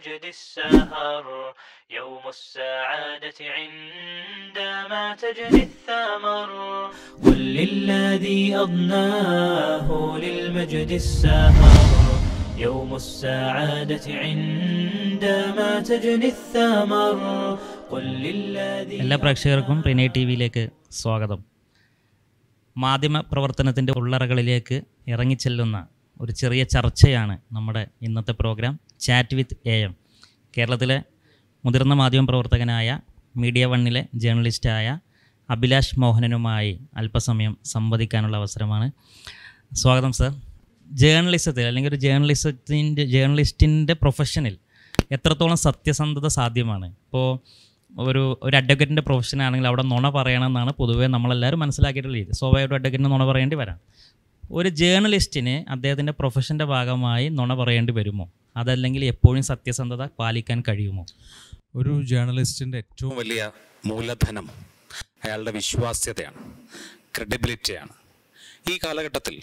المجد السهر يوم السعادة عندما تجني الثمر قل للذي أضناه للمجد السهر يوم السعادة عندما تجني الثمر قل للذي എല്ലാ പ്രേക്ഷകർക്കും റിനേ ടി വിയിലേക്ക് സ്വാഗതം മാധ്യമ പ്രവർത്തനത്തിൻ്റെ ഉള്ളറകളിലേക്ക് ഇറങ്ങിച്ചെല്ലുന്ന ഒരു ചെറിയ ചർച്ചയാണ് നമ്മുടെ ഇന്നത്തെ programme chat with A M കേരളത്തിലെ മുതിർന്ന മാധ്യമ പ്രവർത്തകനായ മീഡിയ വണ്ണിലെ ജേർണലിസ്റ്റായ അഭിലാഷ് മോഹനനുമായി അല്പസമയം സംവദിക്കാനുള്ള അവസരമാണ് സ്വാഗതം സർ ജേർണലിസത്തിൽ അല്ലെങ്കിൽ ഒരു ജേർണലിസത്തിൻ്റെ ജേർണലിസ്റ്റിൻ്റെ പ്രൊഫഷനിൽ എത്രത്തോളം സത്യസന്ധത സാധ്യമാണ് ഇപ്പോൾ ഒരു ഒരു അഡ്വക്കേറ്റിൻ്റെ പ്രൊഫഷൻ ആണെങ്കിൽ അവിടെ നുണ പറയണമെന്നാണ് പൊതുവേ നമ്മളെല്ലാവരും മനസ്സിലാക്കിയിട്ടുള്ള രീതി സ്വാഭാവികമായിട്ടും അഡ്വക്കേറ്റിന് നുണ പറയേണ്ടി വരാം ഒരു ജേർണലിസ്റ്റിന് അദ്ദേഹത്തിൻ്റെ പ്രൊഫഷൻ്റെ ഭാഗമായി നുണ പറയേണ്ടി വരുമോ അതല്ലെങ്കിൽ എപ്പോഴും സത്യസന്ധത പാലിക്കാൻ കഴിയുമോ ഒരു ജേർണലിസ്റ്റിൻ്റെ ഏറ്റവും ഏറ്റവും വലിയ മൂലധനം അയാളുടെ വിശ്വാസ്യതയാണ് ക്രെഡിബിലിറ്റിയാണ് ഈ കാലഘട്ടത്തിൽ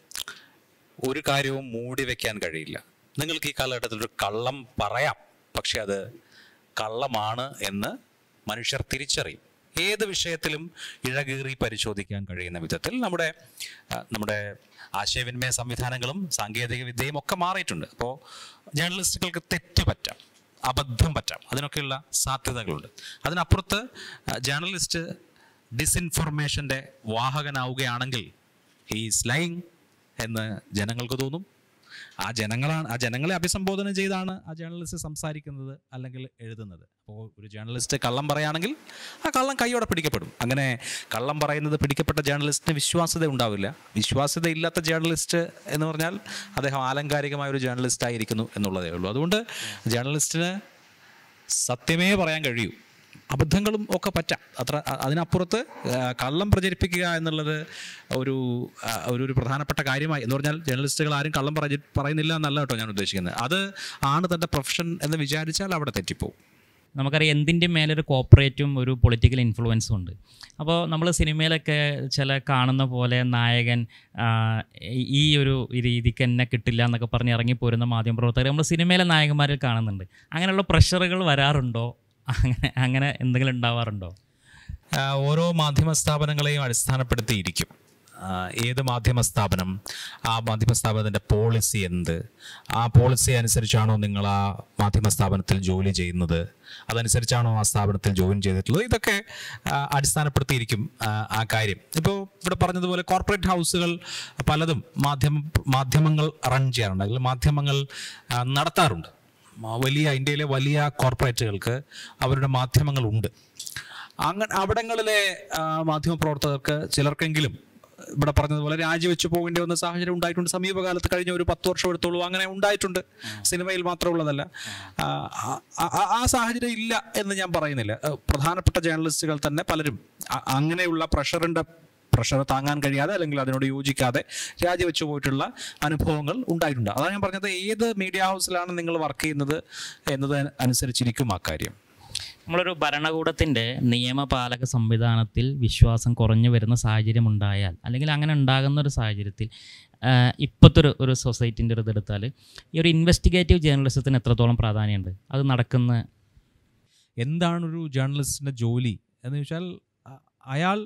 ഒരു കാര്യവും മൂടി വെക്കാൻ കഴിയില്ല നിങ്ങൾക്ക് ഈ കാലഘട്ടത്തിൽ ഒരു കള്ളം പറയാം പക്ഷെ അത് കള്ളമാണ് എന്ന് മനുഷ്യർ തിരിച്ചറിയും ഏത് വിഷയത്തിലും ഇഴകീറി പരിശോധിക്കാൻ കഴിയുന്ന വിധത്തിൽ നമ്മുടെ ആ, നമ്മുടെ ആശയവിനിമയ സംവിധാനങ്ങളും സാങ്കേതിക വിദ്യയും ഒക്കെ മാറിയിട്ടുണ്ട് അപ്പോൾ ജേർണലിസ്റ്റുകൾക്ക് തെറ്റ് പറ്റാം അബദ്ധം പറ്റാം അതിനൊക്കെയുള്ള സാധ്യതകളുണ്ട് അതിനപ്പുറത്ത് ആ, ജേർണലിസ്റ്റ് ഡിസ്ഇൻഫർമേഷൻ്റെ വാഹകനാവുകയാണെങ്കിൽ ഹീസ് ലൈങ് എന്ന് ജനങ്ങൾക്ക് തോന്നും ആ ജനങ്ങളാണ് ആ ജനങ്ങളെ അഭിസംബോധന ചെയ്താണ് ആ ജേർണലിസ്റ്റ് സംസാരിക്കുന്നത് അല്ലെങ്കിൽ എഴുതുന്നത് അപ്പോൾ ഒരു ജേർണലിസ്റ്റ് കള്ളം പറയുകയാണെങ്കിൽ ആ കള്ളം കൈയോടെ പിടിക്കപ്പെടും അങ്ങനെ കള്ളം പറയുന്നത് പിടിക്കപ്പെട്ട ജേർണലിസ്റ്റിന് വിശ്വാസ്യത ഉണ്ടാവില്ല വിശ്വാസ്യത ഇല്ലാത്ത ജേർണലിസ്റ്റ് എന്ന് പറഞ്ഞാൽ അദ്ദേഹം ആലങ്കാരികമായ ഒരു ജേർണലിസ്റ്റ് ആയിരിക്കുന്നു എന്നുള്ളതേ ഉള്ളൂ അതുകൊണ്ട് ജേർണലിസ്റ്റിന് സത്യമേ പറയാൻ കഴിയൂ അബദ്ധങ്ങളും ഒക്കെ പറ്റാം അത്ര അ- അതിനപ്പുറത്ത് ആ, കള്ളം പ്രചരിപ്പിക്കുക എന്നുള്ളത് ഒരു ആ, ഒരു ഒരു പ്രധാനപ്പെട്ട കാര്യമായി എന്ന് പറഞ്ഞാൽ ജേർണലിസ്റ്റുകൾ ആരും കള്ളം പറഞ്ഞ് പറയുന്നില്ല എന്നല്ല കേട്ടോ ഞാൻ ഉദ്ദേശിക്കുന്നത് അത് ആണ് തൻ്റെ പ്രൊഫഷൻ എന്ന് വിചാരിച്ചാൽ അവിടെ തെറ്റിപ്പോവും നമുക്കറിയാം എന്തിൻ്റെ മേലൊരു കോപ്പറേറ്റും ഒരു പൊളിറ്റിക്കൽ ഇൻഫ്ലുവൻസും ഉണ്ട് അപ്പോൾ നമ്മൾ സിനിമയിലൊക്കെ ചില കാണുന്ന പോലെ നായകൻ ആ, ഈ ഒരു രീതിക്ക് എന്നെ കിട്ടില്ല എന്നൊക്കെ പറഞ്ഞ് ഇറങ്ങിപ്പോരുന്ന മാധ്യമപ്രവർത്തകർ നമ്മൾ സിനിമയിലെ നായകന്മാരിൽ കാണുന്നുണ്ട് അങ്ങനെയുള്ള പ്രഷറുകൾ വരാറുണ്ടോ അങ്ങനെ അങ്ങനെ എന്തെങ്കിലും ഉണ്ടാവാറുണ്ടോ ആ, ഓരോ മാധ്യമ സ്ഥാപനങ്ങളെയും അടിസ്ഥാനപ്പെടുത്തിയിരിക്കും ആ, ഏത് മാധ്യമ സ്ഥാപനം ആ മാധ്യമ സ്ഥാപനത്തിൻ്റെ പോളിസി എന്ത് ആ പോളിസി അനുസരിച്ചാണോ നിങ്ങൾ ആ മാധ്യമ സ്ഥാപനത്തിൽ ജോലി ചെയ്യുന്നത് അതനുസരിച്ചാണോ ആ സ്ഥാപനത്തിൽ ജോയിൻ ചെയ്തിട്ടുള്ളത് ഇതൊക്കെ ആ, അടിസ്ഥാനപ്പെടുത്തിയിരിക്കും ആ, ആ കാര്യം ഇപ്പോൾ ഇവിടെ പറഞ്ഞതുപോലെ കോർപ്പറേറ്റ് ഹൗസുകൾ പലതും മാധ്യമ മാധ്യമങ്ങൾ റൺ ചെയ്യാറുണ്ട് അല്ലെങ്കിൽ മാധ്യമങ്ങൾ ആ, നടത്താറുണ്ട് മ- വലിയ ഇന്ത്യയിലെ വലിയ കോർപ്പറേറ്റുകൾക്ക് അവരുടെ മാധ്യമങ്ങളുണ്ട് അങ്ങനെ അവിടങ്ങളിലെ ആ, മാധ്യമപ്രവർത്തകർക്ക് ചിലർക്കെങ്കിലും ഇവിടെ പറഞ്ഞതുപോലെ രാജിവെച്ച് പോകേണ്ടി വന്ന സാഹചര്യം ഉണ്ടായിട്ടുണ്ട് സമീപകാലത്ത് കഴിഞ്ഞ ഒരു പത്ത് വർഷം എടുത്തോളൂ അങ്ങനെ ഉണ്ടായിട്ടുണ്ട് സിനിമയിൽ മാത്രമുള്ളതല്ല ആ, ആ- ആ- ആ സാഹചര്യം ഇല്ല എന്ന് ഞാൻ പറയുന്നില്ല ആ, പ്രധാനപ്പെട്ട ജേർണലിസ്റ്റുകൾ തന്നെ പലരും അ- അങ്ങനെയുള്ള പ്രഷറിൻ്റെ പ്രഷർ താങ്ങാൻ കഴിയാതെ അല്ലെങ്കിൽ അതിനോട് യോജിക്കാതെ രാജിവെച്ചു പോയിട്ടുള്ള അനുഭവങ്ങൾ ഉണ്ടായിട്ടുണ്ട് അതാണ് ഞാൻ പറഞ്ഞത് ഏത് മീഡിയ ഹൗസിലാണ് നിങ്ങൾ വർക്ക് ചെയ്യുന്നത് എന്നത് അനുസരിച്ചിരിക്കും ആ കാര്യം നമ്മളൊരു ഭരണകൂടത്തിൻ്റെ നിയമപാലക സംവിധാനത്തിൽ വിശ്വാസം കുറഞ്ഞു വരുന്ന സാഹചര്യം ഉണ്ടായാൽ അല്ലെങ്കിൽ അങ്ങനെ ഉണ്ടാകുന്ന ഒരു സാഹചര്യത്തിൽ ആഹ് ഇപ്പോഴത്തെ ഒരു ഒരു സൊസൈറ്റിൻ്റെ ഒരു ഇതെടുത്താൽ ഈ ഒരു ഇൻവെസ്റ്റിഗേറ്റീവ് ജേർണലിസത്തിന് എത്രത്തോളം പ്രാധാന്യമുണ്ട് അത് നടക്കുന്ന എന്താണ് ഒരു ജേർണലിസ്റ്റിൻ്റെ ജോലി എന്ന് ചോദിച്ചാൽ അ- അയാൾ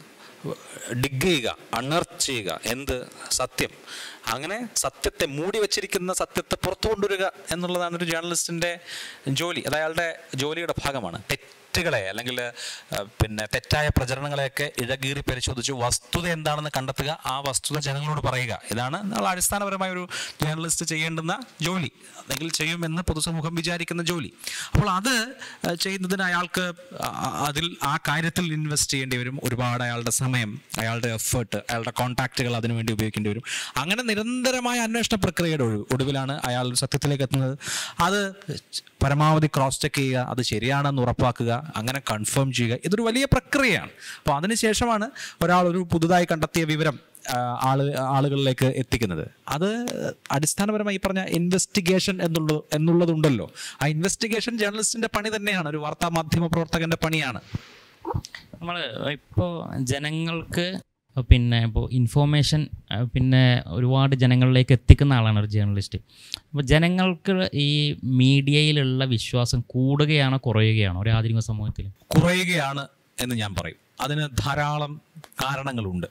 ഡിഗ് ചെയ്യുക അണർത്ത് ചെയ്യുക എന്ത് സത്യം അങ്ങനെ സത്യത്തെ മൂടി വച്ചിരിക്കുന്ന സത്യത്തെ പുറത്തു കൊണ്ടുവരിക എന്നുള്ളതാണ് ഒരു ജേർണലിസ്റ്റിൻ്റെ ജോലി അത് അയാളുടെ ജോലിയുടെ ഭാഗമാണ് തെറ്റുകളെ അല്ലെങ്കിൽ ആ, പിന്നെ തെറ്റായ പ്രചരണങ്ങളെയൊക്കെ ഇഴകീറി പരിശോധിച്ച് വസ്തുത എന്താണെന്ന് കണ്ടെത്തുക ആ വസ്തുത ജനങ്ങളോട് പറയുക ഇതാണ് നമ്മൾ അടിസ്ഥാനപരമായ ഒരു ജേർണലിസ്റ്റ് ചെയ്യേണ്ടുന്ന ജോലി അല്ലെങ്കിൽ ചെയ്യുമെന്ന് പൊതുസമൂഹം വിചാരിക്കുന്ന ജോലി അപ്പോൾ അത് ആ, ചെയ്യുന്നതിന് അയാൾക്ക് ആ- ആ- അതിൽ ആ കാര്യത്തിൽ ഇൻവെസ്റ്റ് ചെയ്യേണ്ടി വരും ഒരുപാട് അയാളുടെ സമയം അയാളുടെ എഫേർട്ട് അയാളുടെ കോൺടാക്റ്റുകൾ അതിനുവേണ്ടി ഉപയോഗിക്കേണ്ടി വരും അങ്ങനെ നിരന്തരമായ അന്വേഷണ പ്രക്രിയയുടെ ഒഴി- ഒടുവിലാണ് അയാൾ സത്യത്തിലേക്ക് എത്തുന്നത് അത് പരമാവധി ക്രോസ് ചെക്ക് ചെയ്യുക അത് ശരിയാണെന്ന് ഉറപ്പാക്കുക അങ്ങനെ കൺഫേം ചെയ്യുക ഇതൊരു വലിയ പ്രക്രിയയാണ് അപ്പോൾ അതിനുശേഷമാണ് ഒരാൾ ഒരു പുതുതായി കണ്ടെത്തിയ വിവരം ആ, ആള് ആളുകളിലേക്ക് എത്തിക്കുന്നത് അത് അടിസ്ഥാനപരമായി ഈ പറഞ്ഞ ഇൻവെസ്റ്റിഗേഷൻ എന്നുള്ളത് എന്നുള്ളതുണ്ടല്ലോ ആ ഇൻവെസ്റ്റിഗേഷൻ ജേർണലിസ്റ്റിന്റെ പണി തന്നെയാണ് ഒരു വാർത്താ മാധ്യമ പ്രവർത്തകന്റെ പണിയാണ് നമ്മൾ ഇപ്പോൾ ജനങ്ങൾക്ക് പിന്നെ ഇപ്പോൾ ഇൻഫോർമേഷൻ പിന്നെ ഒരുപാട് ജനങ്ങളിലേക്ക് എത്തിക്കുന്ന ആളാണ് ഒരു ജേർണലിസ്റ്റ് അപ്പോൾ ജനങ്ങൾക്ക് ഈ മീഡിയയിലുള്ള വിശ്വാസം കൂടുകയാണോ കുറയുകയാണോ ഒരു ആധുനിക സമൂഹത്തിൽ കുറയുകയാണ് എന്ന് ഞാൻ പറയും അതിന് ധാരാളം കാരണങ്ങളുണ്ട്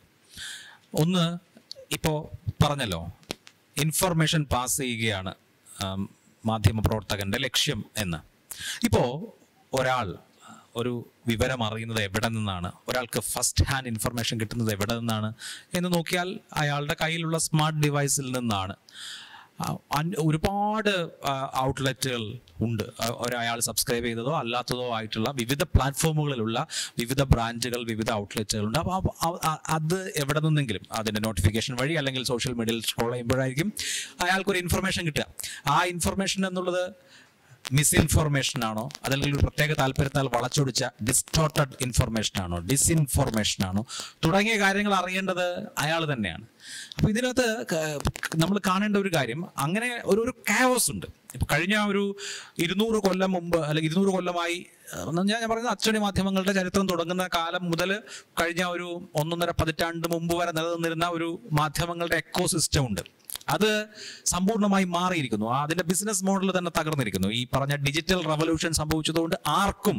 ഒന്ന് ഇപ്പോൾ പറഞ്ഞല്ലോ ഇൻഫർമേഷൻ പാസ് ചെയ്യുകയാണ് ആം, മാധ്യമപ്രവർത്തകന്റെ ലക്ഷ്യം എന്ന് ഇപ്പോൾ ഒരാൾ ഒരു വിവരം അറിയുന്നത് എവിടെ നിന്നാണ് ഒരാൾക്ക് ഫസ്റ്റ് ഹാൻഡ് ഇൻഫർമേഷൻ കിട്ടുന്നത് എവിടെ നിന്നാണ് എന്ന് നോക്കിയാൽ അയാളുടെ കയ്യിലുള്ള സ്മാർട്ട് ഡിവൈസിൽ നിന്നാണ് ആ, അൻ- ഒരുപാട് ഔട്ട്ലെറ്റുകൾ ഉണ്ട് അ- ഒരയാൾ സബ്സ്ക്രൈബ് ചെയ്തതോ അല്ലാത്തതോ ആയിട്ടുള്ള വിവിധ പ്ലാറ്റ്ഫോമുകളിലുള്ള വിവിധ ബ്രാഞ്ചുകൾ വിവിധ ഔട്ട്ലെറ്റുകൾ ഉണ്ട് അപ്പോൾ അത് എവിടെ നിന്നെങ്കിലും അതിൻ്റെ നോട്ടിഫിക്കേഷൻ വഴി അല്ലെങ്കിൽ സോഷ്യൽ മീഡിയയിൽ സ്ക്രോൾ ചെയ്യുമ്പോഴായിരിക്കും അയാൾക്കൊരു ഇൻഫർമേഷൻ കിട്ടുക ആ ഇൻഫർമേഷൻ എന്നുള്ളത് മിസ്ഇൻഫോർമേഷൻ ആണോ അതല്ലെങ്കിൽ ഒരു പ്രത്യേക താല്പര്യത്താൽ വളച്ചൊടിച്ച ഡിസ്റ്റോർട്ടഡ് ഇൻഫർമേഷൻ ആണോ ഡിസ്ഇൻഫോർമേഷൻ ആണോ തുടങ്ങിയ കാര്യങ്ങൾ അറിയേണ്ടത് അയാൾ തന്നെയാണ് അപ്പൊ ഇതിനകത്ത് നമ്മൾ കാണേണ്ട ഒരു കാര്യം അങ്ങനെ ഒരു ഒരു കാവോസ് ഉണ്ട് ഇപ്പൊ കഴിഞ്ഞ ഒരു ഇരുന്നൂറ് കൊല്ലം മുമ്പ് അല്ലെങ്കിൽ ഇരുന്നൂറ് കൊല്ലമായി ഏഹ്, ഞാൻ ഞാൻ പറയുന്നത് അച്ചടി മാധ്യമങ്ങളുടെ ചരിത്രം തുടങ്ങുന്ന കാലം മുതൽ കഴിഞ്ഞ ഒരു ഒന്നൊന്നര പതിറ്റാണ്ട് മുമ്പ് വരെ നിലനിന്നിരുന്ന ഒരു മാധ്യമങ്ങളുടെ എക്കോ സിസ്റ്റം ഉണ്ട് അത് സമ്പൂർണ്ണമായി മാറിയിരിക്കുന്നു ആ അതിന്റെ ബിസിനസ് മോഡൽ തന്നെ തകർന്നിരിക്കുന്നു ഈ പറഞ്ഞ ഡിജിറ്റൽ റവല്യൂഷൻ സംഭവിച്ചതുകൊണ്ട് ആർക്കും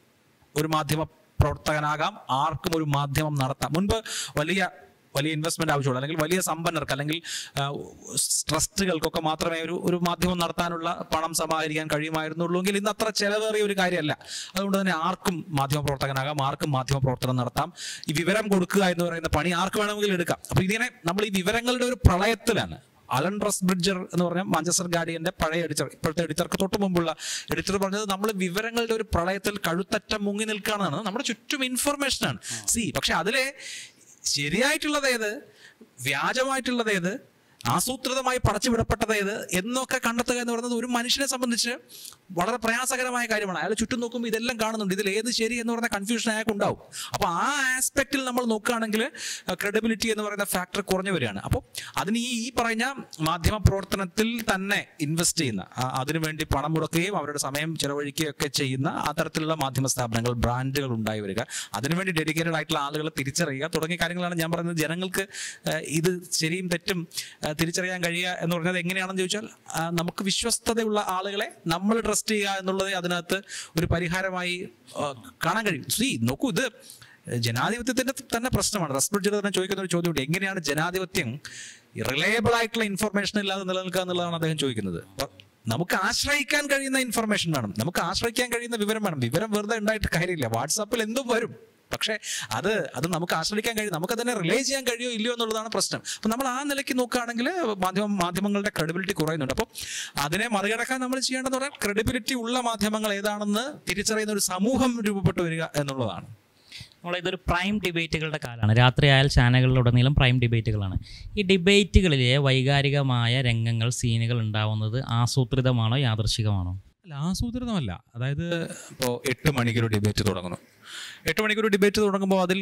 ഒരു മാധ്യമ പ്രവർത്തകനാകാം ആർക്കും ഒരു മാധ്യമം നടത്താം മുൻപ് വലിയ വലിയ ഇൻവെസ്റ്റ്മെന്റ് ആവശ്യമുള്ളൂ അല്ലെങ്കിൽ വലിയ സമ്പന്നർക്ക് അല്ലെങ്കിൽ ആ, ട്രസ്റ്റുകൾക്കൊക്കെ മാത്രമേ ഒരു ഒരു മാധ്യമം നടത്താനുള്ള പണം സമാഹരിക്കാൻ കഴിയുമായിരുന്നുള്ളൂ എങ്കിൽ ഇന്ന് അത്ര ചെലവേറിയ ഒരു കാര്യമല്ല അതുകൊണ്ട് തന്നെ ആർക്കും മാധ്യമ പ്രവർത്തകനാകാം ആർക്കും മാധ്യമ പ്രവർത്തനം നടത്താം ഈ വിവരം കൊടുക്കുക എന്ന് പറയുന്ന പണി ആർക്ക് വേണമെങ്കിലും എടുക്കാം അപ്പൊ ഇതിനെ നമ്മൾ ഈ വിവരങ്ങളുടെ ഒരു പ്രളയത്തിലാണ് അലൻ റസ് ബ്രിഡ്ജർ എന്ന് പറഞ്ഞ മാഞ്ചസ്റ്റർ ഗാർഡിയന്റെ പഴയ എഡിറ്റർ ഇപ്പോഴത്തെ എഡിറ്റർക്ക് തൊട്ട് മുമ്പുള്ള എഡിറ്റർ പറഞ്ഞത് നമ്മൾ വിവരങ്ങളുടെ ഒരു പ്രളയത്തിൽ കഴുത്തറ്റം മുങ്ങി നിൽക്കുകയാണെന്നാണ് നമ്മുടെ ചുറ്റും ഇൻഫർമേഷനാണ് സി പക്ഷെ അതിലെ ശരിയായിട്ടുള്ളത് ഏത് വ്യാജമായിട്ടുള്ളത് ഏത് ആസൂത്രിതമായി പടച്ചുവിടപ്പെട്ടത് ഏത് എന്നൊക്കെ കണ്ടെത്തുക എന്ന് പറയുന്നത് ഒരു മനുഷ്യനെ സംബന്ധിച്ച് വളരെ പ്രയാസകരമായ കാര്യമാണ് അയാൾ ചുറ്റും നോക്കുമ്പോൾ ഇതെല്ലാം കാണുന്നുണ്ട് ഇതിൽ ഏത് ശരി എന്ന് പറയുന്ന കൺഫ്യൂഷൻ അയാൾക്ക് ഉണ്ടാവും അപ്പോൾ ആ ആസ്പെക്റ്റിൽ നമ്മൾ നോക്കുകയാണെങ്കിൽ ക്രെഡിബിലിറ്റി എന്ന് പറയുന്ന ഫാക്ടർ കുറഞ്ഞു വരികയാണ് അപ്പോൾ അതിന് ഈ ഈ പറഞ്ഞ മാധ്യമ പ്രവർത്തനത്തിൽ തന്നെ ഇൻവെസ്റ്റ് ചെയ്യുന്ന ആ, അതിനുവേണ്ടി പണം മുടക്കുകയും അവരുടെ സമയം ചെലവഴിക്കുകയും ഒക്കെ ചെയ്യുന്ന ആ തരത്തിലുള്ള മാധ്യമ സ്ഥാപനങ്ങൾ ബ്രാൻഡുകൾ ഉണ്ടായി വരിക അതിനുവേണ്ടി ഡെഡിക്കേറ്റഡ് ആയിട്ടുള്ള ആളുകളെ തിരിച്ചറിയുക തുടങ്ങിയ കാര്യങ്ങളാണ് ഞാൻ പറയുന്നത് ജനങ്ങൾക്ക് ആ, ഇത് ശരിയും തെറ്റും ആ, തിരിച്ചറിയാൻ കഴിയുക എന്ന് പറഞ്ഞത് എങ്ങനെയാണെന്ന് ചോദിച്ചാൽ ആ, നമുക്ക് വിശ്വസ്തതയുള്ള ആളുകളെ നമ്മൾ ട്രസ്റ്റ് ചെയ്യുക എന്നുള്ളത് അതിനകത്ത് ഒരു പരിഹാരമായി ആ, കാണാൻ കഴിയും സി നോക്കൂ ഇത് ജനാധിപത്യത്തിന്റെ തന്നെ പ്രശ്നമാണ് റെസ്പെക്ട് തന്നെ ചോദിക്കുന്ന ഒരു ചോദ്യമുണ്ട് എങ്ങനെയാണ് ജനാധിപത്യം റിലയബിൾ ആയിട്ടുള്ള ഇൻഫർമേഷൻ ഇല്ലാതെ നിലനിൽക്കുക എന്നുള്ളതാണ് അദ്ദേഹം ചോദിക്കുന്നത് അപ്പൊ നമുക്ക് ആശ്രയിക്കാൻ കഴിയുന്ന ഇൻഫർമേഷൻ വേണം നമുക്ക് ആശ്രയിക്കാൻ കഴിയുന്ന വിവരം വേണം വിവരം വെറുതെ ഉണ്ടായിട്ട് കാര്യമില്ല വാട്സാപ്പിൽ എന്തും വരും പക്ഷേ അത് അത് നമുക്ക് ആശ്രയിക്കാൻ കഴിയും നമുക്ക് അതിനെ റിലേ ചെയ്യാൻ കഴിയോ ഇല്ലയോ എന്നുള്ളതാണ് പ്രശ്നം അപ്പം നമ്മൾ ആ നിലയ്ക്ക് നോക്കുകയാണെങ്കിൽ മാധ്യമ മാധ്യമങ്ങളുടെ ക്രെഡിബിലിറ്റി കുറയുന്നുണ്ട് അപ്പോൾ അതിനെ മറികടക്കാൻ നമ്മൾ ചെയ്യേണ്ടതെന്ന് പറഞ്ഞാൽ ക്രെഡിബിലിറ്റി ഉള്ള മാധ്യമങ്ങൾ ഏതാണെന്ന് തിരിച്ചറിയുന്ന ഒരു സമൂഹം രൂപപ്പെട്ടു വരിക എന്നുള്ളതാണ് നമ്മളെ ഇതൊരു പ്രൈം ഡിബേറ്റുകളുടെ കാലമാണ് രാത്രി ആയാൽ ചാനലുകളിലുടനീളം പ്രൈം ഡിബേറ്റുകളാണ് ഈ ഡിബേറ്റുകളിലെ വൈകാരികമായ രംഗങ്ങൾ സീനുകൾ ഉണ്ടാവുന്നത് ആസൂത്രിതമാണോ യാദൃശികമാണോ അല്ല ആസൂത്രിതമല്ല അതായത് ഇപ്പോൾ എട്ട് മണിക്കൊരു ഡിബേറ്റ് തുടങ്ങുന്നു എട്ട് മണിക്കൊരു ഡിബേറ്റ് തുടങ്ങുമ്പോൾ അതിൽ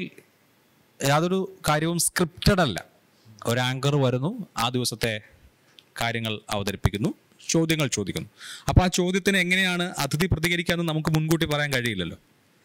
യാതൊരു കാര്യവും സ്ക്രിപ്റ്റഡ് അല്ല ഒരു ആങ്കർ വരുന്നു ആ ദിവസത്തെ കാര്യങ്ങൾ അവതരിപ്പിക്കുന്നു ചോദ്യങ്ങൾ ചോദിക്കുന്നു അപ്പോൾ ആ ചോദ്യത്തിന് എങ്ങനെയാണ് അതിഥി പ്രതികരിക്കാമെന്ന് നമുക്ക് മുൻകൂട്ടി പറയാൻ കഴിയില്ലല്ലോ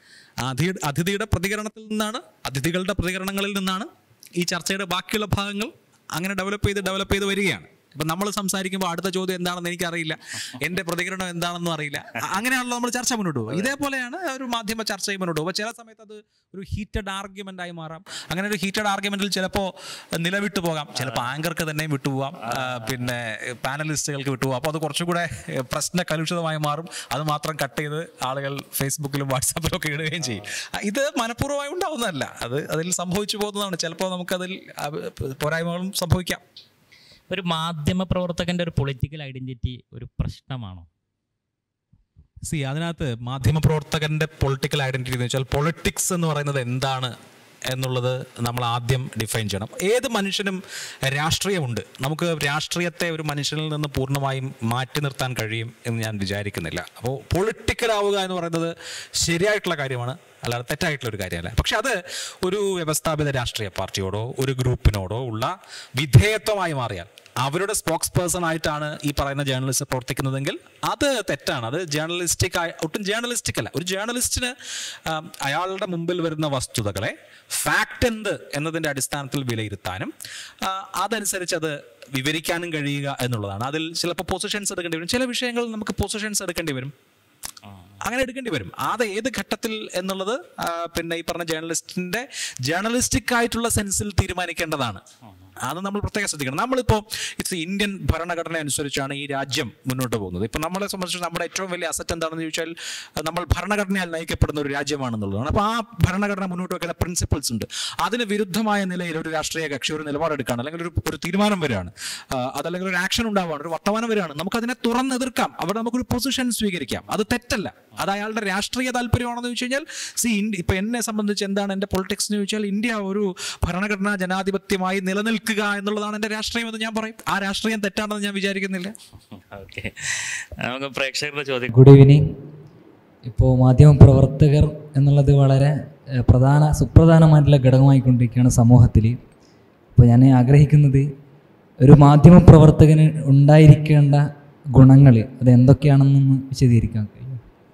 ആ അതി അതിഥിയുടെ പ്രതികരണത്തിൽ നിന്നാണ് അതിഥികളുടെ പ്രതികരണങ്ങളിൽ നിന്നാണ് ഈ ചർച്ചയുടെ ബാക്കിയുള്ള ഭാഗങ്ങൾ അങ്ങനെ ഡെവലപ്പ് ചെയ്ത് ഡെവലപ്പ് ചെയ്ത് വരികയാണ് ഇപ്പം നമ്മൾ സംസാരിക്കുമ്പോൾ അടുത്ത ചോദ്യം എന്താണെന്ന് എനിക്കറിയില്ല എൻ്റെ പ്രതികരണം എന്താണെന്നും അറിയില്ല അ- അങ്ങനെയാണല്ലോ നമ്മൾ ചർച്ച മുന്നോട്ട് പോകുക ഇതേപോലെയാണ് ഒരു മാധ്യമ ചർച്ചയും മുന്നോട്ട് പോകുക ചില സമയത്ത് അത് ഒരു ഹീറ്റഡ് ആർഗ്യുമെൻ്റ് ആയി മാറാം അങ്ങനെ ഒരു ഹീറ്റഡ് ആർഗ്യുമെന്റിൽ ചിലപ്പോൾ നിലവിട്ട് പോകാം ചിലപ്പോൾ ആങ്കർക്ക് തന്നെയും വിട്ടുപോകാം ആ, പിന്നെ പാനലിസ്റ്റുകൾക്ക് വിട്ടുപോകാം അപ്പോൾ അത് കുറച്ചുകൂടെ ഏഹ്, പ്രശ്ന കലുഷിതമായി മാറും അത് മാത്രം കട്ട് ചെയ്ത് ആളുകൾ ഫേസ്ബുക്കിലും വാട്സാപ്പിലും ഒക്കെ ഇടുകയും ചെയ്യും ആ, ഇത് മനഃപൂർവ്വമായി ഉണ്ടാവുന്നതല്ല അത് അതിൽ സംഭവിച്ചു പോകുന്നതാണ് ചിലപ്പോൾ നമുക്കതിൽ ആ, പോരായ്മകളും സംഭവിക്കാം ഒരു മാധ്യമ പ്രവർത്തകന്റെ ഒരു പൊളിറ്റിക്കൽ ഐഡന്റിറ്റി ഒരു പ്രശ്നമാണോ സി അതിനകത്ത് മാധ്യമപ്രവർത്തകന്റെ പൊളിറ്റിക്കൽ ഐഡന്റിറ്റി എന്ന് വെച്ചാൽ പൊളിറ്റിക്സ് എന്ന് പറയുന്നത് എന്താണ് എന്നുള്ളത് നമ്മൾ ആദ്യം ഡിഫൈൻ ചെയ്യണം ഏത് മനുഷ്യനും രാഷ്ട്രീയമുണ്ട് നമുക്ക് രാഷ്ട്രീയത്തെ ഒരു മനുഷ്യനിൽ നിന്ന് പൂർണ്ണമായും മാറ്റി നിർത്താൻ കഴിയും എന്ന് ഞാൻ വിചാരിക്കുന്നില്ല അപ്പോൾ പൊളിറ്റിക്കൽ ആവുക എന്ന് പറയുന്നത് ശരിയായിട്ടുള്ള കാര്യമാണ് അല്ലാതെ തെറ്റായിട്ടുള്ള ഒരു കാര്യമല്ല പക്ഷെ അത് ഒരു വ്യവസ്ഥാപിത രാഷ്ട്രീയ പാർട്ടിയോടോ ഒരു ഗ്രൂപ്പിനോടോ ഉള്ള വിധേയത്വമായി മാറിയാൽ അവരുടെ സ്പോക്സ് പേഴ്സൺ ആയിട്ടാണ് ഈ പറയുന്ന ജേർണലിസ്റ്റ് പ്രവർത്തിക്കുന്നതെങ്കിൽ അത് തെറ്റാണ് അത് ജേർണലിസ്റ്റിക് ആയി ഒട്ടും ജേർണലിസ്റ്റിക് അല്ല ഒരു ജേർണലിസ്റ്റിന് ആം, അയാളുടെ മുമ്പിൽ വരുന്ന വസ്തുതകളെ ഫാക്ട് എന്ത് എന്നതിൻ്റെ അടിസ്ഥാനത്തിൽ വിലയിരുത്താനും ആ, അതനുസരിച്ച് അത് വിവരിക്കാനും കഴിയുക എന്നുള്ളതാണ് അതിൽ ചിലപ്പോൾ പൊസിഷൻസ് എടുക്കേണ്ടി വരും ചില വിഷയങ്ങളിൽ നമുക്ക് പൊസിഷൻസ് എടുക്കേണ്ടി വരും അങ്ങനെ എടുക്കേണ്ടി വരും അത് ഏത് ഘട്ടത്തിൽ എന്നുള്ളത് ആ, പിന്നെ ഈ പറഞ്ഞ ജേർണലിസ്റ്റിന്റെ ജേർണലിസ്റ്റിക് ആയിട്ടുള്ള സെൻസിൽ തീരുമാനിക്കേണ്ടതാണ് അത് നമ്മൾ പ്രത്യേകം ശ്രദ്ധിക്കണം നമ്മളിപ്പോൾ ഇറ്റ്സ് ഇന്ത്യൻ ഭരണഘടന അനുസരിച്ചാണ് ഈ രാജ്യം മുന്നോട്ട് പോകുന്നത് ഇപ്പം നമ്മളെ സംബന്ധിച്ച് നമ്മുടെ ഏറ്റവും വലിയ അസറ്റ് എന്താണെന്ന് ചോദിച്ചാൽ അത് നമ്മൾ ഭരണഘടനയാൽ നയിക്കപ്പെടുന്ന ഒരു രാജ്യമാണെന്നുള്ളതാണ് അപ്പോൾ ആ ഭരണഘടന മുന്നോട്ട് വെക്കുന്ന പ്രിൻസിപ്പിൾസ് ഉണ്ട് അതിന് വിരുദ്ധമായ നിലയിൽ ഒരു രാഷ്ട്രീയ കക്ഷി ഒരു നിലപാടെടുക്കുകയാണ് അല്ലെങ്കിൽ ഒരു ഒരു തീരുമാനം വരികയാണ് ആ, അതല്ലെങ്കിൽ ഒരു ആക്ഷൻ ഉണ്ടാവുകയാണ് ഒരു വർത്തമാനം വരികയാണ് നമുക്കതിനെ തുറന്നെതിർക്കാം അവിടെ നമുക്കൊരു പൊസിഷൻ സ്വീകരിക്കാം അത് തെറ്റല്ല അത് അയാളുടെ രാഷ്ട്രീയ താല്പര്യമാണെന്ന് ചോദിച്ചു കഴിഞ്ഞാൽ സി ഇന്ത്യ ഇപ്പൊ എന്നെ സംബന്ധിച്ച് എന്താണ് എൻ്റെ പൊളിറ്റിക്സ് എന്ന് ചോദിച്ചാൽ ഇന്ത്യ ഒരു ഭരണഘടനാ ജനാധിപത്യമായി നിലനിൽക്കുക എന്നുള്ളതാണ് എൻ്റെ രാഷ്ട്രീയം എന്ന് ഞാൻ പറയും ആ രാഷ്ട്രീയം തെറ്റാണെന്ന് ഞാൻ വിചാരിക്കുന്നില്ല ഓക്കെ നമുക്ക് പ്രേക്ഷകരുടെ ചോദ്യം ഗുഡ് ഈവനിങ് ഇപ്പോൾ മാധ്യമപ്രവർത്തകർ എന്നുള്ളത് വളരെ ഏഹ്, പ്രധാന സുപ്രധാനമായിട്ടുള്ള ഘടകമായിക്കൊണ്ടിരിക്കുകയാണ് സമൂഹത്തിൽ അപ്പോൾ ഞാൻ ആഗ്രഹിക്കുന്നത് ഒരു മാധ്യമപ്രവർത്തകന് ഉണ്ടായിരിക്കേണ്ട ഗുണങ്ങൾ അത് എന്തൊക്കെയാണെന്നൊന്ന് വിശദീകരിക്കാൻ കഴിയും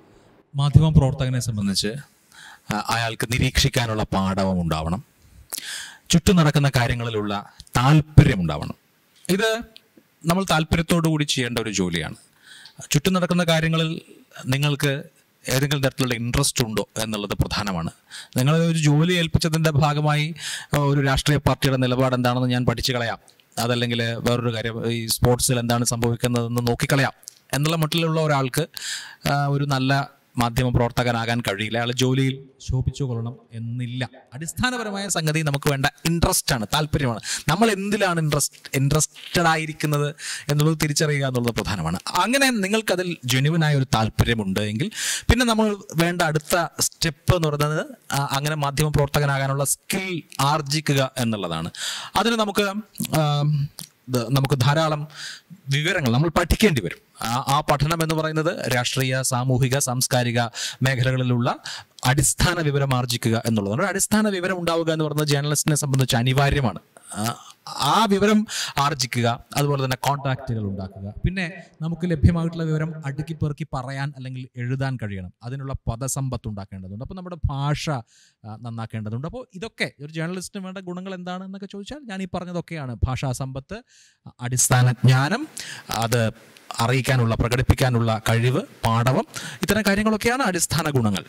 മാധ്യമ പ്രവർത്തകനെ സംബന്ധിച്ച് ആ, അയാൾക്ക് നിരീക്ഷിക്കാനുള്ള പാഠവും ഉണ്ടാവണം ചുറ്റും നടക്കുന്ന കാര്യങ്ങളിലുള്ള താല്പര്യം ഉണ്ടാവണം ഇത് നമ്മൾ താല്പര്യത്തോടു കൂടി ചെയ്യേണ്ട ഒരു ജോലിയാണ് ചുറ്റും നടക്കുന്ന കാര്യങ്ങളിൽ നിങ്ങൾക്ക് ഏതെങ്കിലും തരത്തിലുള്ള ഇൻട്രസ്റ്റ് ഉണ്ടോ എന്നുള്ളത് പ്രധാനമാണ് നിങ്ങൾ ഒരു ജോലി ഏൽപ്പിച്ചതിൻ്റെ ഭാഗമായി ആ, ഒരു രാഷ്ട്രീയ പാർട്ടിയുടെ നിലപാട് എന്താണെന്ന് ഞാൻ പഠിച്ചു കളയാം അതല്ലെങ്കിൽ വേറൊരു കാര്യം ഈ സ്പോർട്സിൽ എന്താണ് സംഭവിക്കുന്നതെന്ന് നോക്കിക്കളയാം എന്നുള്ള മട്ടിലുള്ള ഒരാൾക്ക് ആ, ഒരു നല്ല മാധ്യമ പ്രവർത്തകനാകാൻ കഴിയില്ല അയാൾ ജോലിയിൽ ശോഭിച്ചു കൊള്ളണം എന്നില്ല അടിസ്ഥാനപരമായ സംഗതി നമുക്ക് വേണ്ട ഇൻട്രസ്റ്റ് ആണ് താല്പര്യമാണ് നമ്മൾ എന്തിലാണ് ഇൻട്രസ്റ്റ് ഇൻട്രസ്റ്റഡ് ആയിരിക്കുന്നത് എന്നുള്ളത് തിരിച്ചറിയുക എന്നുള്ളത് പ്രധാനമാണ് അങ്ങനെ നിങ്ങൾക്കതിൽ ജെനുവിനായ ഒരു താല്പര്യമുണ്ട് എങ്കിൽ പിന്നെ നമ്മൾ വേണ്ട അടുത്ത സ്റ്റെപ്പ് എന്ന് പറയുന്നത് ആ, അങ്ങനെ മാധ്യമ പ്രവർത്തകനാകാനുള്ള സ്കിൽ ആർജിക്കുക എന്നുള്ളതാണ് അതിന് നമുക്ക് ആ, ഇത് നമുക്ക് ധാരാളം വിവരങ്ങൾ നമ്മൾ പഠിക്കേണ്ടി വരും ആ ആ പഠനം എന്ന് പറയുന്നത് രാഷ്ട്രീയ സാമൂഹിക സാംസ്കാരിക മേഖലകളിലുള്ള അടിസ്ഥാന വിവരം ആർജിക്കുക എന്നുള്ളതാണ് ഒരു അടിസ്ഥാന വിവരം ഉണ്ടാവുക എന്ന് പറയുന്നത് ജേർണലിസ്റ്റിനെ സംബന്ധിച്ച് അനിവാര്യമാണ് ആ, ആ വിവരം ആർജിക്കുക അതുപോലെ തന്നെ കോൺടാക്റ്റുകൾ ഉണ്ടാക്കുക പിന്നെ നമുക്ക് ലഭ്യമായിട്ടുള്ള വിവരം അടുക്കി പെറുക്കി പറയാൻ അല്ലെങ്കിൽ എഴുതാൻ കഴിയണം അതിനുള്ള പദസമ്പത്ത് ഉണ്ടാക്കേണ്ടതുണ്ട് അപ്പോൾ നമ്മുടെ ഭാഷ ആ, നന്നാക്കേണ്ടതുണ്ട് അപ്പോൾ ഇതൊക്കെ ഒരു ജേർണലിസ്റ്റിന് വേണ്ട ഗുണങ്ങൾ എന്താണ് എന്നൊക്കെ ചോദിച്ചാൽ ഞാൻ ഈ പറഞ്ഞതൊക്കെയാണ് ഭാഷാ സമ്പത്ത് അടിസ്ഥാന ജ്ഞാനം അത് അറിയിക്കാനുള്ള പ്രകടിപ്പിക്കാനുള്ള കഴിവ് പാഠവം ഇത്തരം കാര്യങ്ങളൊക്കെയാണ് അടിസ്ഥാന ഗുണങ്ങൾ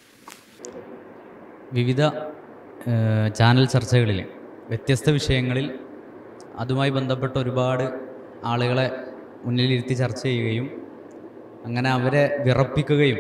വിവിധ ഏഹ്, ചാനൽ ചർച്ചകളിൽ വ്യത്യസ്ത വിഷയങ്ങളിൽ അതുമായി ബന്ധപ്പെട്ട ഒരുപാട് ആളുകളെ മുന്നിലിരുത്തി ചർച്ച ചെയ്യുകയും അങ്ങനെ അവരെ വിറപ്പിക്കുകയും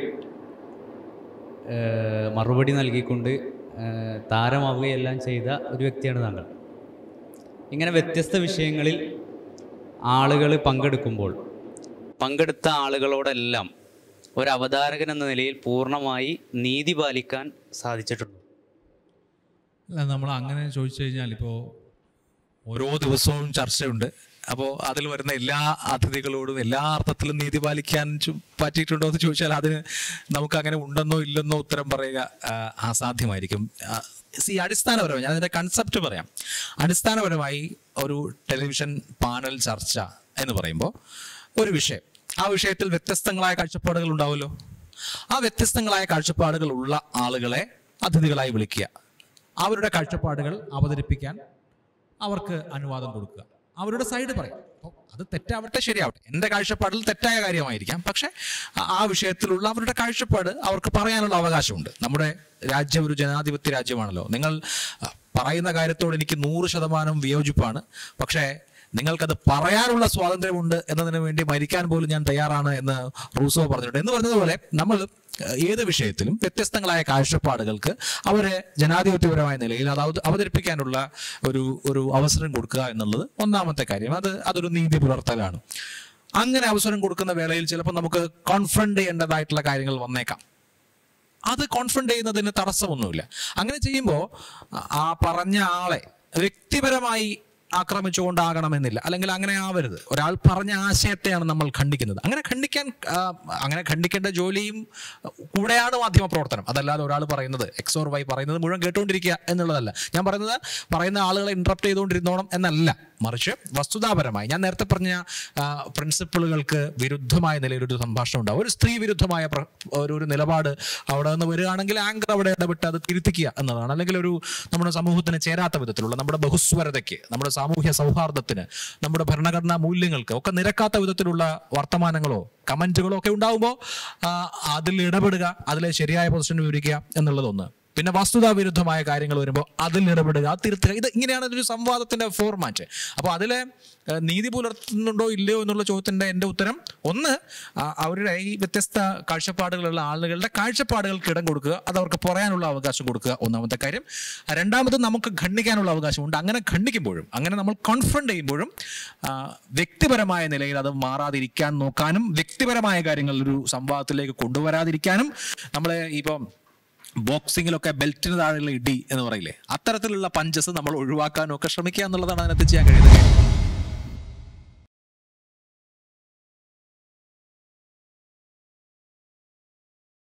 ഏഹ്, മറുപടി നൽകിക്കൊണ്ട് ഏഹ്, താരമാവുകയെല്ലാം ചെയ്ത ഒരു വ്യക്തിയാണ് താങ്കൾ ഇങ്ങനെ വ്യത്യസ്ത വിഷയങ്ങളിൽ ആളുകൾ പങ്കെടുക്കുമ്പോൾ പങ്കെടുത്ത ആളുകളോടെല്ലാം ഒരു അവതാരകൻ എന്ന നിലയിൽ പൂർണ്ണമായി നീതി പാലിക്കാൻ സാധിച്ചിട്ടുണ്ട് അല്ല നമ്മൾ അങ്ങനെ ചോദിച്ചു കഴിഞ്ഞാൽ ഇപ്പോൾ ഓരോ ദിവസവും ചർച്ചയുണ്ട് അപ്പോൾ അതിൽ വരുന്ന എല്ലാ അതിഥികളോടും എല്ലാ അർത്ഥത്തിലും നീതി പാലിക്കാൻ ചു- പറ്റിയിട്ടുണ്ടോ എന്ന് ചോദിച്ചാൽ അതിന് നമുക്ക് അങ്ങനെ ഉണ്ടെന്നോ ഇല്ലെന്നോ ഉത്തരം പറയുക ആ, അസാധ്യമായിരിക്കും സി അടിസ്ഥാനപരമായി ഞാൻ അതിൻ്റെ കൺസെപ്റ്റ് പറയാം അടിസ്ഥാനപരമായി ഒരു ടെലിവിഷൻ പാനൽ ചർച്ച എന്ന് പറയുമ്പോൾ ഒരു വിഷയം ആ വിഷയത്തിൽ വ്യത്യസ്തങ്ങളായ കാഴ്ചപ്പാടുകൾ ഉണ്ടാവുമല്ലോ ആ വ്യത്യസ്തങ്ങളായ കാഴ്ചപ്പാടുകൾ ഉള്ള ആളുകളെ അതിഥികളായി വിളിക്കുക അവരുടെ കാഴ്ചപ്പാടുകൾ അവതരിപ്പിക്കാൻ അവർക്ക് അനുവാദം കൊടുക്കുക അവരുടെ സൈഡ് പറയും അപ്പോൾ അത് തെറ്റാവട്ടെ ശരിയാവട്ടെ എൻ്റെ കാഴ്ചപ്പാടിൽ തെറ്റായ കാര്യമായിരിക്കാം പക്ഷെ ആ- ആ വിഷയത്തിലുള്ള അവരുടെ കാഴ്ചപ്പാട് അവർക്ക് പറയാനുള്ള അവകാശമുണ്ട് നമ്മുടെ രാജ്യം ഒരു ജനാധിപത്യ രാജ്യമാണല്ലോ നിങ്ങൾ ആ, പറയുന്ന കാര്യത്തോട് എനിക്ക് നൂറ് ശതമാനം വിയോജിപ്പാണ് പക്ഷേ നിങ്ങൾക്കത് പറയാനുള്ള സ്വാതന്ത്ര്യമുണ്ട് എന്നതിന് വേണ്ടി മരിക്കാൻ പോലും ഞാൻ തയ്യാറാണ് എന്ന് റൂസോ പറഞ്ഞിട്ടുണ്ട് എന്ന് പറഞ്ഞതുപോലെ നമ്മൾ ഏഹ്, ഏത് വിഷയത്തിലും വ്യത്യസ്തങ്ങളായ കാഴ്ചപ്പാടുകൾക്ക് അവരെ ജനാധിപത്യപരമായ നിലയിൽ അത് അവത- അവതരിപ്പിക്കാനുള്ള ഒരു ഒരു അവസരം കൊടുക്കുക എന്നുള്ളത് ഒന്നാമത്തെ കാര്യം അത് അതൊരു നീതി പുലർത്തലാണ് അങ്ങനെ അവസരം കൊടുക്കുന്ന വേളയിൽ ചിലപ്പോൾ നമുക്ക് കോൺഫ്രണ്ട് ചെയ്യേണ്ടതായിട്ടുള്ള കാര്യങ്ങൾ വന്നേക്കാം അത് കോൺഫ്രണ്ട് ചെയ്യുന്നതിന് തടസ്സമൊന്നുമില്ല അങ്ങനെ ചെയ്യുമ്പോൾ ആ പറഞ്ഞ ആളെ വ്യക്തിപരമായി ആക്രമിച്ചുകൊണ്ടാകണമെന്നില്ല അല്ലെങ്കിൽ അങ്ങനെ ആവരുത് ഒരാൾ പറഞ്ഞ ആശയത്തെയാണ് നമ്മൾ ഖണ്ഡിക്കുന്നത് അങ്ങനെ ഖണ്ഡിക്കാൻ ആ, അങ്ങനെ ഖണ്ഡിക്കേണ്ട ജോലിയും കൂടെയാണ് മാധ്യമ പ്രവർത്തനം അതല്ലാതെ ഒരാൾ പറയുന്നത് എക്സ് ഓർ വൈ പറയുന്നത് മുഴുവൻ കേട്ടുകൊണ്ടിരിക്കുക എന്നുള്ളതല്ല ഞാൻ പറയുന്നത് പറയുന്ന ആളുകളെ ഇന്ററപ്റ്റ് ചെയ്തുകൊണ്ടിരുന്നോണം എന്നല്ല മറിച്ച് വസ്തുതാപരമായി ഞാൻ നേരത്തെ പറഞ്ഞ ആ, പ്രിൻസിപ്പിളുകൾക്ക് വിരുദ്ധമായ നിലയിൽ ഒരു സംഭാഷണം ഉണ്ടാവും ഒരു സ്ത്രീ വിരുദ്ധമായ പ്ര- ഒരു ഒരു നിലപാട് അവിടെ നിന്ന് വരികയാണെങ്കിൽ ആങ്കർ അവിടെ ഇടപെട്ട് അത് തിരുത്തിക്കുക എന്നതാണ് അല്ലെങ്കിൽ ഒരു നമ്മുടെ സമൂഹത്തിന് ചേരാത്ത വിധത്തിലുള്ള നമ്മുടെ ബഹുസ്വരതയ്ക്ക് നമ്മുടെ സാമൂഹ്യ സൗഹാർദ്ദത്തിന് നമ്മുടെ ഭരണഘടനാ മൂല്യങ്ങൾക്ക് ഒക്കെ നിരക്കാത്ത വിധത്തിലുള്ള വർത്തമാനങ്ങളോ കമന്റുകളോ ഒക്കെ ഉണ്ടാകുമ്പോൾ അതിൽ ഇടപെടുക അതിലെ ശരിയായ പൊസിഷൻ വിവരിക്കുക എന്നുള്ളതൊന്ന് പിന്നെ വസ്തുതാ വിരുദ്ധമായ കാര്യങ്ങൾ വരുമ്പോൾ അതിൽ ഇടപെടുക അത് തിരുത്തുക ഇത് ഇങ്ങനെയാണ് ഒരു സംവാദത്തിന്റെ ഫോർമാറ്റ് അപ്പോൾ അതിലെ ഏഹ്, നീതി പുലർത്തുന്നുണ്ടോ ഇല്ലയോ എന്നുള്ള ചോദ്യത്തിന്റെ എൻ്റെ ഉത്തരം ഒന്ന് ആ, അവരുടെ ഈ വ്യത്യസ്ത കാഴ്ചപ്പാടുകളുള്ള ആളുകളുടെ കാഴ്ചപ്പാടുകൾക്ക് ഇടം കൊടുക്കുക അത് അവർക്ക് പറയാനുള്ള അവകാശം കൊടുക്കുക ഒന്നാമത്തെ കാര്യം രണ്ടാമത് നമുക്ക് ഖണ്ഡിക്കാനുള്ള അവകാശമുണ്ട് അങ്ങനെ ഖണ്ഡിക്കുമ്പോഴും അങ്ങനെ നമ്മൾ കോൺഫ്രണ്ട് ചെയ്യുമ്പോഴും ആ, വ്യക്തിപരമായ നിലയിൽ അത് മാറാതിരിക്കാൻ നോക്കാനും വ്യക്തിപരമായ കാര്യങ്ങൾ ഒരു സംവാദത്തിലേക്ക് കൊണ്ടുവരാതിരിക്കാനും നമ്മളെ ഇപ്പം ബോക്സിങ്ങിലൊക്കെ ബെൽറ്റിന് താഴെയുള്ള ഇടി എന്ന് പറയില്ലേ അത്തരത്തിലുള്ള പഞ്ചസ് നമ്മൾ ഒഴിവാക്കാനും ഒക്കെ ശ്രമിക്കുക എന്നുള്ളതാണ് അതിനകത്ത് ചെയ്യാൻ കഴിയുന്നത്